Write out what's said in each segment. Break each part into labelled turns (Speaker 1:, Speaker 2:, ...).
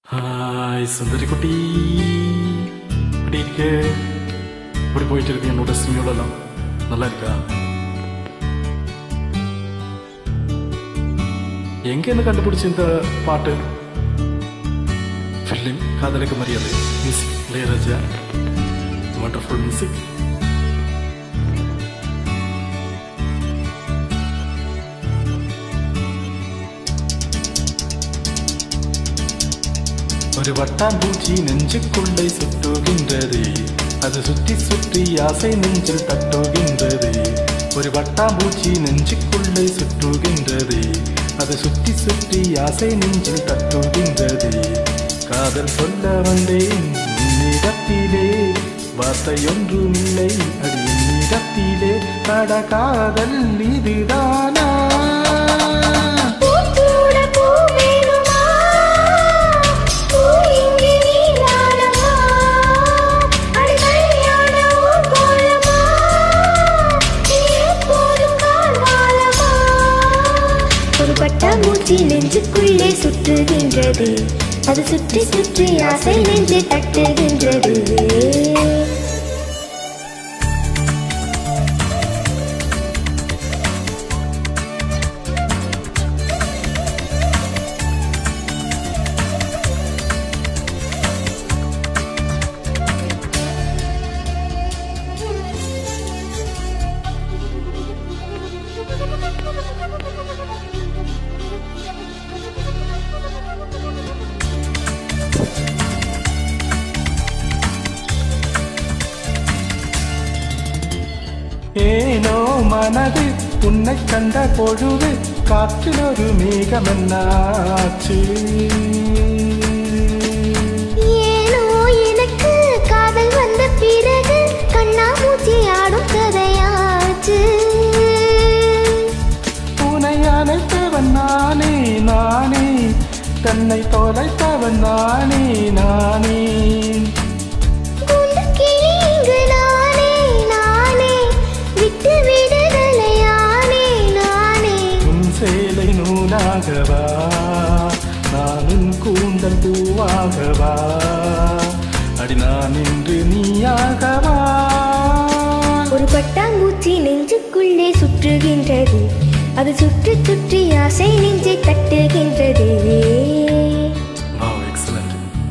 Speaker 1: Hi சுந்தரி குட்டி எப்படி இருக்கு எப்படி போயிட்டு இருக்கு என்னோட சிமியோலெல்லாம் நல்லா இருக்கா எங்க இருந்து கண்டுபிடிச்ச இந்த பாட்டு ஃபிலிம் காதலுக்கு மரியாதை மியூசிக் இளையராஜா வண்டர்ஃபுல் மியூசிக் ஒரு வட்டாம்பூச்சி நெஞ்சுக்குள்ளே சுட்டுகின்றது அது சுற்றி சுற்றி ஆசை நெஞ்சில் தட்டுகின்றது ஒரு வட்டாம்பூச்சி நெஞ்சுக்குள்ளே சுற்றுகின்றது அது சுற்றி சுற்றி ஆசை நெஞ்சில் தட்டுகின்றது காதல் சொல்ல வந்தேன் நிறத்திலே வார்த்தை ஒன்றும் இல்லை அது நிறத்திலே கட காதல் இதுதானா
Speaker 2: பூத்தூட பூ வேணுமா? பூ இங்கு நீதானமா? அடி கல்யாண ஊர்கோலமா? நீ எப்போதும் கார்காலமா? ஒரு பட்டாம்பூச்சி நெஞ்சுக்குள்ளே சுற்றுகின்றது அது சுற்றி சுற்றி ஆசை நெஞ்சு தட்டுகின்றது
Speaker 1: ஏனோ மனது உன்னை கண்ட பொழுது காற்றில் ஒரு மேகம் என்னாச்சு
Speaker 2: ஏனோ எனக்கு காதல் வந்த பிறகு கண்ணாமூச்சி ஆடும் கதையாச்சு
Speaker 1: உனை அணைத்தவன் நானே நானே தன்னை தொலைத்தவன் நானே நானே
Speaker 2: குண்டு கிளி இங்கு நானே நானே விட்டு விடுதலையானே நானே
Speaker 1: உன் சேலை நூலாகவா நான் உன் கூந்தல் பூவாகவா அடி நான் இன்று நீயாகவா
Speaker 2: ஒரு பட்டாம்பூச்சி நெஞ்சுக்குள்ளே சுற்றுகின்றது அது சுற்றி சுற்றி ஆசை நெஞ்சை தட்டுகின்றது
Speaker 1: Wow, excellent.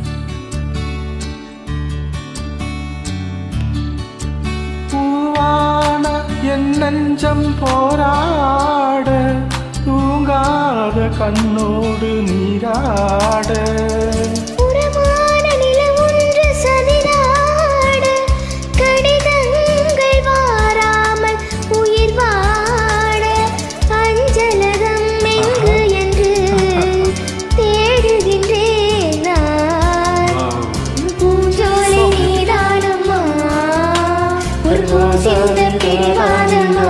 Speaker 1: பூவான என் நெஞ்சம் போராட தூங்காத கண்ணோடு நீராட
Speaker 2: புறமான நிலவொன்று சதிராட, கடிதங்கள் வாராமல் உயிர் வாட, அஞ்சலகம் எங்கு என்று தேடுகின்றேன் நான்.
Speaker 1: Wow.
Speaker 2: பூஞ்சோலை நீதானம்மா, ஒரு பூசிந்த பிடிவாதமா,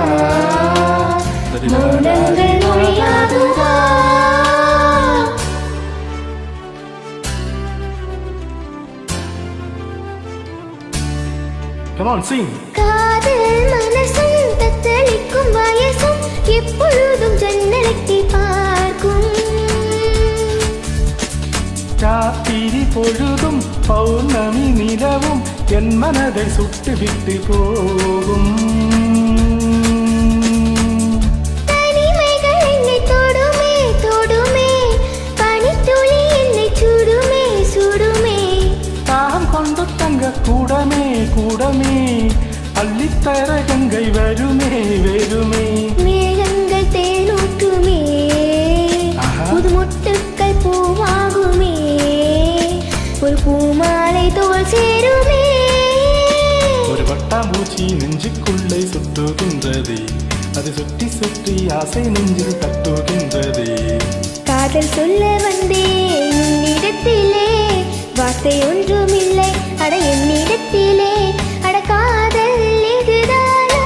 Speaker 2: மௌனங்கள் மொழியாகுமா
Speaker 1: Come on, sing.
Speaker 2: காதல் மனசும் தத்தளிக்கும் வயசும் எப்பொழுதும் ஜன்னலத்தை பார்க்கும்
Speaker 1: ராத்திரி பொழுதும் பௌர்ணமி நிலவும் என் மனதை சுட்டுவிட்டு போகும்
Speaker 2: தனிமைகள் என்னை தொடுமே தொடுமே பனித்துளி என்னை சுடுமே சுடுமே
Speaker 1: தாகம் கொண்டு தங்க கூடமே கூடமே அள்ளித்தர கங்கை வருமே வருமே
Speaker 2: மேகங்கள் தேனூற்றுமே
Speaker 1: ஆஹா.
Speaker 2: புது மொட்டுக்கள் பூவாகுமே ஒரு பூமாலை தோல் சேருமே
Speaker 1: ஒரு வட்டாம்பூச்சி நெஞ்சுக்குள்ளே சுட்டுகின்றது அது சுற்றி சுற்றி ஆசை நெஞ்சில் தட்டுகின்றது
Speaker 2: காதல் சொல்ல வந்தேன் உன்னிடத்திலே வார்த்தை ஒன்றுமில்லை அட என்னிடத்திலே அட காதல் இதுதானா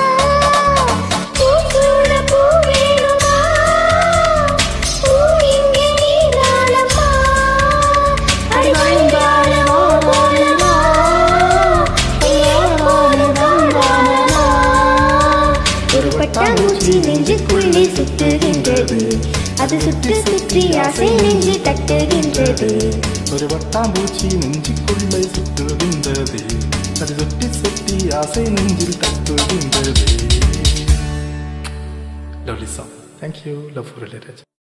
Speaker 2: பூச்சூட பூ வேணுமா பூ இங்கே நீதானம்மா அடி மங்காளமோ போலமா எப்போது காணாமலா ஒரு பட்டாம்பூச்சி நெஞ்சுக்குள்ளே சுத்துகின்றது அது சுற்றி சுற்றி ஆசை நெஞ்சு தட்டுகின்றது
Speaker 1: ஒரு வட்டாம்பூச்சி நெஞ்சுக்குள்ளே சுற்றுகின்றது அது சுற்றி சுற்றி ஆசை நெஞ்சில் தட்டுகின்றது lovely song thank you love for related